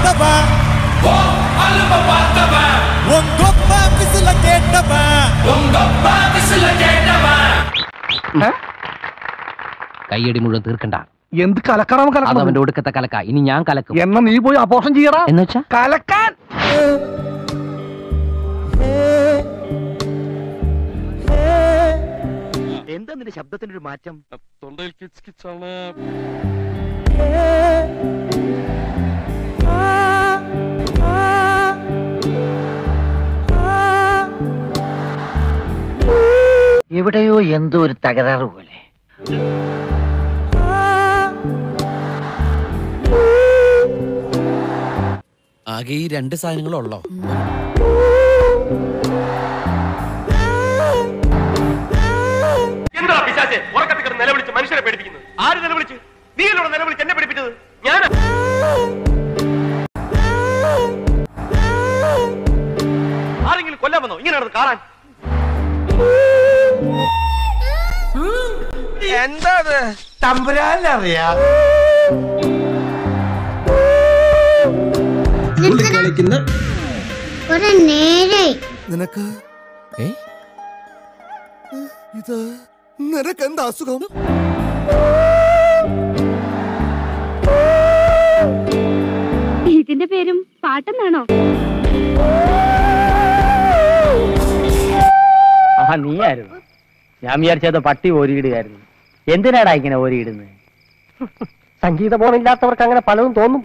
பார்த்தவன் உங்கொப்ப விசில கேட்டவன் കൈയടി മുഴുവൻ തീർക്കണ്ട എന്ത് കലക്കണം അത് കലക്കണം അവന്റെ ഒടുക്കത്തെ കലക്ക ഇനി ഞാൻ കലക്കും എന്നാ നീ പോയി അപോഷം ചെയ്യടാ എന്നുവെച്ചാ കലക്കാൻ എന്താ നിന്റെ ശബ്ദത്തിനൊരു മാറ്റം തൊണ്ടയിൽ കിച്ച് കിച്ചാണ് എവിടെയോ എന്തോ ഒരു തകരാറ് പോലെ ആകെ ഈ രണ്ട് സാധനങ്ങളുള്ളോ എന്താ പിശാചെ ഉറക്കത്തിൽ കിടന്ന് നിലവിളിച്ച് മനുഷ്യരെ പേടിപ്പിക്കുന്നത് ആര് നിലവിളിച്ച് നീ എന്നോട് നിലവിളിച്ച് എന്നെ പേടിപ്പിച്ചത് ഞാൻ ആരെങ്കിലും കൊല്ലാൻ വന്നോ ഇങ്ങനെ നടന്ന് കാണാൻ എന്താ തമ്പുരാനറിയാ കുറെ നേരായി നിനക്ക് ഇത് നിനക്ക് എന്താ അസുഖം ഇതിന്റെ പേരും പാട്ടെന്നാണോ ആഹാ നീയായിരുന്നു ഞാൻ വിചാരിച്ചത് പട്ടി ഓരിയിടുകയായിരുന്നു എന്തിനാടാ ഇങ്ങനെ ഓരിയിടുന്നത് സംഗീത ബോധമില്ലാത്തവർക്ക് അങ്ങനെ പലതും തോന്നും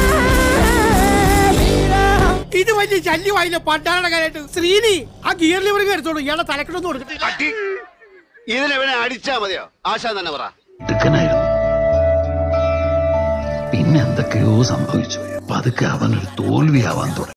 ഇത് വലിയ ശല്യമായില്ല പണ്ടാരുടെ കാര്യമായിട്ട് ശ്രീനി ആ ഗിയർ ലിവർ എടുത്തോളൂ ഇയാളെ തലക്കിടൊന്നും കൊടുക്കത്തില്ല ഇതിനെവനെ അടിച്ചാ മതിയോ ആശാൻ തന്നെ പറ മിടുക്കനായിരുന്നു പിന്നെ എന്തൊക്കെയോ സംഭവിച്ചു പതുക്കെ അവനൊരു തോൽവിയാവാൻ തുടങ്ങി